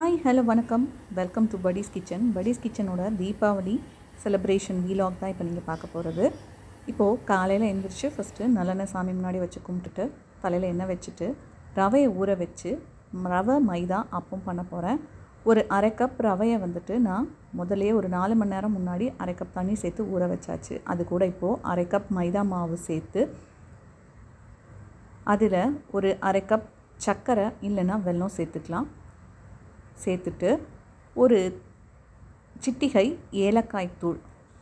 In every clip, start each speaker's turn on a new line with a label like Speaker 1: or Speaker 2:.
Speaker 1: hi hello வணக்கம் welcome to படீஸ் kitchen படீஸ் கிச்சனோட தீபாவளி செலிப்ரேஷன் வீலாக் தான் இப்போ நீங்கள் பார்க்க போகிறது இப்போது காலையில் எழுந்திரிச்சு ஃபஸ்ட்டு நல்லெண்ணெய் சாமி முன்னாடி வச்சு கும்பிட்டுட்டு தலையில் எண்ணெய் வச்சுட்டு ரவையை ஊற வச்சு ரவை மைதா அப்பம் பண்ண போகிறேன் ஒரு அரை கப் ரவையை வந்துட்டு நான் முதல்லயே ஒரு நாலு மணி நேரம் முன்னாடி அரை கப் தண்ணி சேர்த்து ஊற வச்சாச்சு அது கூட இப்போது அரை கப் மைதா மாவு சேர்த்து அதில் ஒரு அரை கப் சர்க்கரை இல்லைன்னா வெல்லம் சேர்த்துக்கலாம் சேர்த்துட்டு ஒரு சிட்டிகை ஏலக்காய் தூள்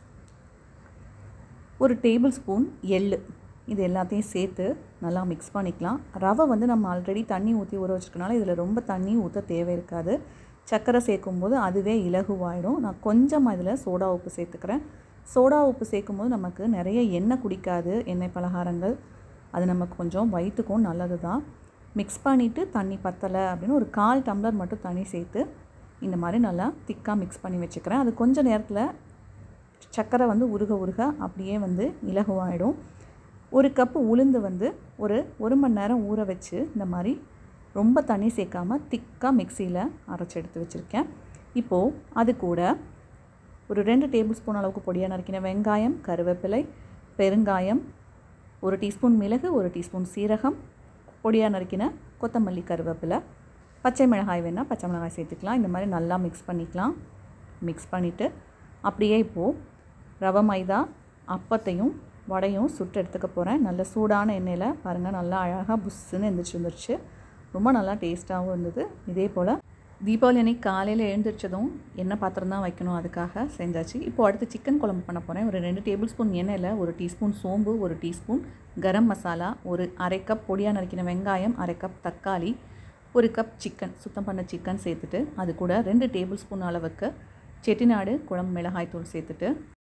Speaker 1: ஒரு டேபிள் ஸ்பூன் எள்ளு இது எல்லாத்தையும் சேர்த்து நல்லா மிக்ஸ் பண்ணிக்கலாம் ரவை வந்து நம்ம ஆல்ரெடி தண்ணி ஊற்றி ஊற வச்சுருக்கனால இதில் ரொம்ப தண்ணி ஊற்ற தேவை இருக்காது சர்க்கரை சேர்க்கும்போது அதுவே இலகுவாயிடும் நான் கொஞ்சமாக இதில் சோடா உப்பு சேர்த்துக்கிறேன் சோடா உப்பு சேர்க்கும்போது நமக்கு நிறைய எண்ணெய் குடிக்காது எண்ணெய் பலகாரங்கள் அது நமக்கு கொஞ்சம் வயிற்றுக்கும் நல்லது தான் மிக்ஸ் பண்ணிவிட்டு தண்ணி பத்தலை அப்படின்னு ஒரு கால் டம்ளர் மட்டும் தண்ணி சேர்த்து இந்த மாதிரி நல்லா திக்காக மிக்ஸ் பண்ணி வச்சுக்கிறேன் அது கொஞ்சம் நேரத்தில் சர்க்கரை வந்து உருக உருக அப்படியே வந்து இலகுவாயிடும் ஒரு கப்பு உளுந்து வந்து ஒரு ஒரு மணி நேரம் ஊற வச்சு இந்த மாதிரி ரொம்ப தண்ணி சேர்க்காம திக்காக மிக்சியில் அரைச்சி எடுத்து வச்சுருக்கேன் இப்போது அது கூட ஒரு ரெண்டு டேபிள் ஸ்பூன் அளவுக்கு பொடியாக நறுக்கின வெங்காயம் கருவேப்பிலை பெருங்காயம் ஒரு டீஸ்பூன் மிளகு ஒரு டீஸ்பூன் சீரகம் பொடியாக நறுக்கின கொத்தமல்லி கருவேப்பிலை பச்சை மிளகாய் வேணால் பச்சை மிளகாய் சேர்த்துக்கலாம் இந்த மாதிரி நல்லா மிக்ஸ் பண்ணிக்கலாம் மிக்ஸ் பண்ணிவிட்டு அப்படியே இப்போது ரவை மைதா அப்பத்தையும் வடையும் சுட்டு எடுத்துக்க போகிறேன் நல்ல சூடான எண்ணெயில் பாருங்கள் நல்லா அழகாக புஷ்ஷுன்னு எந்திரிச்சு வந்துருச்சு ரொம்ப நல்லா டேஸ்ட்டாகவும் இருந்தது இதே போல் தீபாவளி அன்னைக்கு காலையில் எழுந்திரிச்சதும் எண்ணெய் பாத்திரம் தான் வைக்கணும் அதுக்காக செஞ்சாச்சு இப்போ அடுத்து சிக்கன் குழம்பு பண்ண போகிறேன் ஒரு ரெண்டு டேபிள் ஸ்பூன் எண்ணெயில் ஒரு டீஸ்பூன் சோம்பு ஒரு டீஸ்பூன் கரம் மசாலா ஒரு அரை கப் பொடியாக நறுக்கின வெங்காயம் அரை கப் தக்காளி ஒரு கப் சிக்கன் சுத்தம் பண்ண சிக்கன் சேர்த்துட்டு அது கூட ரெண்டு டேபிள் ஸ்பூன் அளவுக்கு செட்டிநாடு குழம்பு மிளகாய் தூள் சேர்த்துட்டு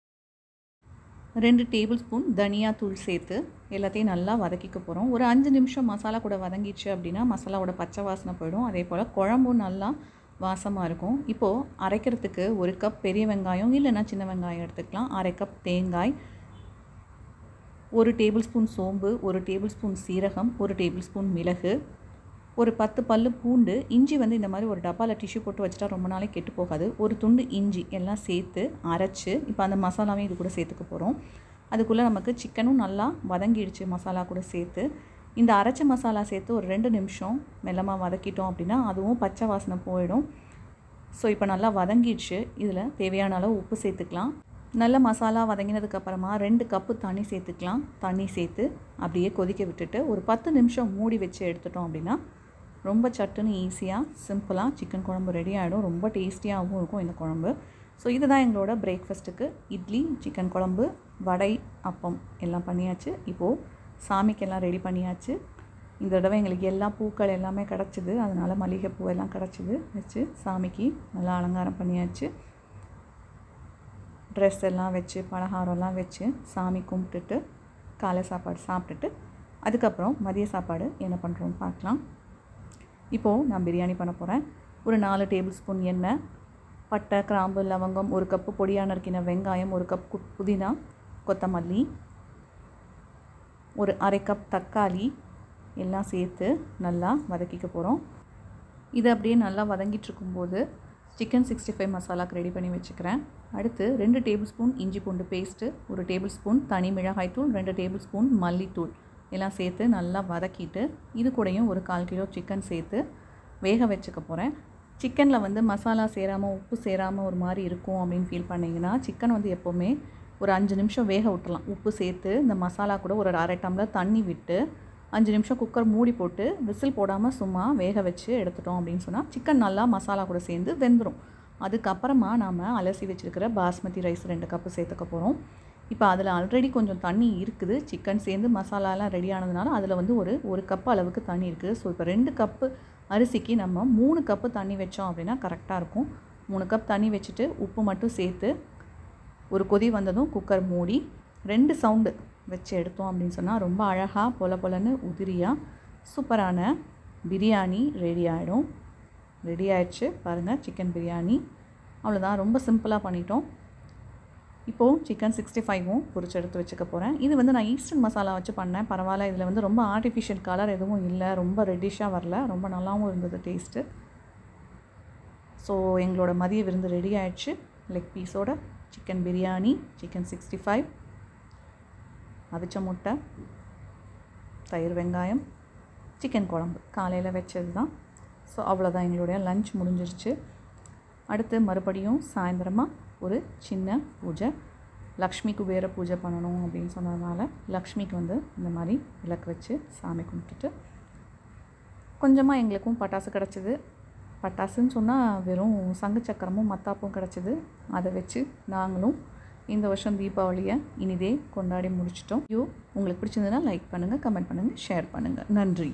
Speaker 1: ரெண்டு டேபிள் ஸ்பூன் தனியா தூள் சேர்த்து எல்லாத்தையும் நல்லா வதக்கிக்க போகிறோம் ஒரு அஞ்சு நிமிஷம் மசாலா கூட வதங்கிச்சு அப்படின்னா மசாலாவோட பச்சை வாசனை போயிடும் அதே போல் குழம்பும் நல்லா வாசமாக இருக்கும் இப்போது அரைக்கிறதுக்கு ஒரு கப் பெரிய வெங்காயம் இல்லைன்னா சின்ன வெங்காயம் எடுத்துக்கலாம் அரை கப் தேங்காய் ஒரு டேபிள் ஸ்பூன் சோம்பு ஒரு டேபிள் ஸ்பூன் சீரகம் ஒரு டேபிள் ஸ்பூன் மிளகு ஒரு பத்து பல்லு பூண்டு இஞ்சி வந்து இந்த மாதிரி ஒரு டப்பாவில் டிஷ்யூ போட்டு வச்சுட்டா ரொம்ப நாளைக்கு கெட்டு போகாது ஒரு துண்டு இஞ்சி எல்லாம் சேர்த்து அரைச்சி இப்போ அந்த மசாலாவையும் இது கூட சேர்த்துக்க போகிறோம் அதுக்குள்ளே நமக்கு சிக்கனும் நல்லா வதங்கிடுச்சு மசாலா கூட சேர்த்து இந்த அரைச்ச மசாலா சேர்த்து ஒரு ரெண்டு நிமிஷம் மெல்லமாக வதக்கிட்டோம் அப்படின்னா அதுவும் பச்சை வாசனை போயிடும் ஸோ இப்போ நல்லா வதங்கிடுச்சு இதில் தேவையான அளவு உப்பு சேர்த்துக்கலாம் நல்ல மசாலா வதங்கினதுக்கப்புறமா ரெண்டு கப்பு தண்ணி சேர்த்துக்கலாம் தண்ணி சேர்த்து அப்படியே கொதிக்க விட்டுட்டு ஒரு பத்து நிமிஷம் மூடி வச்சு எடுத்துட்டோம் அப்படின்னா ரொம்ப சட்டுன்னு ஈஸியாக சிம்பிளாக சிக்கன் குழம்பு ரெடி ஆகிடும் ரொம்ப டேஸ்டியாகவும் இருக்கும் இந்த குழம்பு ஸோ இதுதான் எங்களோட பிரேக்ஃபாஸ்ட்டுக்கு இட்லி சிக்கன் குழம்பு வடை அப்பம் எல்லாம் பண்ணியாச்சு இப்போது சாமிக்கெல்லாம் ரெடி பண்ணியாச்சு இந்த தடவை எங்களுக்கு எல்லா பூக்கள் எல்லாமே கிடச்சிது அதனால் மல்லிகைப்பூ எல்லாம் கிடச்சிது வச்சு சாமிக்கு நல்லா அலங்காரம் பண்ணியாச்சு ட்ரெஸ் எல்லாம் வச்சு பலகாரம்லாம் வச்சு சாமி கும்பிட்டுட்டு காலை சாப்பாடு சாப்பிட்டுட்டு அதுக்கப்புறம் மதிய சாப்பாடு என்ன பண்ணுறோன்னு பார்க்கலாம் இப்போது நான் பிரியாணி பண்ண போகிறேன் ஒரு நாலு டேபிள் ஸ்பூன் எண்ணெய் பட்டை கிராம்பு லவங்கம் ஒரு கப்பு பொடியாக நறுக்கின வெங்காயம் ஒரு கப் கு- புதினா கொத்தமல்லி ஒரு அரை கப் தக்காளி எல்லாம் சேர்த்து நல்லா வதக்கிக்க போகிறோம் இது அப்படியே நல்லா வதங்கிட்டு இருக்கும்போது சிக்கன் சிக்ஸ்டி ஃபைவ் மசாலாக்கு ரெடி பண்ணி வச்சுக்கிறேன் அடுத்து ரெண்டு டேபிள் ஸ்பூன் இஞ்சி பூண்டு பேஸ்ட்டு ஒரு டேபிள் ஸ்பூன் தனி மிளகாய் தூள் ரெண்டு டேபிள் ஸ்பூன் மல்லித்தூள் எல்லாம் சேர்த்து நல்லா வதக்கிட்டு இது கூடயும் ஒரு கால் கிலோ சிக்கன் சேர்த்து வேக வச்சுக்க போகிறேன் சிக்கனில் வந்து மசாலா சேராமல் உப்பு சேராமல் ஒரு மாதிரி இருக்கும் அப்படின்னு ஃபீல் பண்ணிங்கன்னா சிக்கன் வந்து எப்போவுமே ஒரு அஞ்சு நிமிஷம் வேக விட்டுறலாம் உப்பு சேர்த்து இந்த மசாலா கூட ஒரு அரை டம்ளர் தண்ணி விட்டு அஞ்சு நிமிஷம் குக்கர் மூடி போட்டு விசில் போடாமல் சும்மா வேக வச்சு எடுத்துட்டோம் அப்படின்னு சொன்னால் சிக்கன் நல்லா மசாலா கூட சேர்ந்து வெந்துடும் அதுக்கப்புறமா நாம் அலசி வச்சுருக்கிற பாஸ்மதி ரைஸ் ரெண்டு கப்பு சேர்த்துக்க போகிறோம் இப்போ அதில் ஆல்ரெடி கொஞ்சம் தண்ணி இருக்குது சிக்கன் சேர்ந்து மசாலாலாம் ரெடி ஆனதுனால அதில் வந்து ஒரு ஒரு கப் அளவுக்கு தண்ணி இருக்குது ஸோ இப்போ ரெண்டு கப்பு அரிசிக்கு நம்ம மூணு கப்பு தண்ணி வச்சோம் அப்படின்னா கரெக்டாக இருக்கும் மூணு கப் தண்ணி வச்சுட்டு உப்பு மட்டும் சேர்த்து ஒரு கொதி வந்ததும் குக்கர் மூடி ரெண்டு சவுண்டு வச்சு எடுத்தோம் அப்படின்னு சொன்னால் ரொம்ப அழகாக பொல பொலன்னு உதிரியாக சூப்பரான பிரியாணி ரெடி ஆகிடும் ரெடி ஆயிடுச்சு பாருங்கள் சிக்கன் பிரியாணி அவ்வளோதான் ரொம்ப சிம்பிளாக பண்ணிட்டோம் இப்போது சிக்கன் சிக்ஸ்டி ஃபைவும் பொரிச்சு எடுத்து வச்சுக்க போகிறேன் இது வந்து நான் ஈஸ்டர்ன் மசாலா வச்சு பண்ணேன் பரவாயில்ல இதில் வந்து ரொம்ப ஆர்டிஃபிஷியல் கலர் எதுவும் இல்லை ரொம்ப ரெட்டிஷாக வரல ரொம்ப நல்லாவும் இருந்தது டேஸ்ட்டு ஸோ எங்களோட மதிய விருந்து ரெடி ஆயிடுச்சு லெக் பீஸோட chicken biryani chicken sixty five அவிச்ச முட்டை தயிர் வெங்காயம் சிக்கன் குழம்பு காலையில் வச்சது தான் ஸோ அவ்வளோதான் எங்களுடைய லஞ்ச் முடிஞ்சிருச்சு அடுத்து மறுபடியும் சாயந்தரமாக ஒரு சின்ன பூஜை லக்ஷ்மி குபேர பூஜை பண்ணணும் அப்படின்னு சொன்னதுனால லக்ஷ்மிக்கு வந்து இந்த மாதிரி விளக்கு வச்சு சாமி கும்பிட்டுட்டு கொஞ்சமாக எங்களுக்கும் பட்டாசு கிடச்சிது பட்டாசுன்னு சொன்னால் வெறும் சங்கு சக்கரமும் மத்தாப்பும் கிடச்சிது அதை வச்சு நாங்களும் இந்த வருஷம் தீபாவளியை இனிதே கொண்டாடி முடிச்சிட்டோம் யூ உங்களுக்கு பிடிச்சிருந்ததுன்னா லைக் பண்ணுங்கள் கமெண்ட் பண்ணுங்கள் ஷேர் பண்ணுங்கள் நன்றி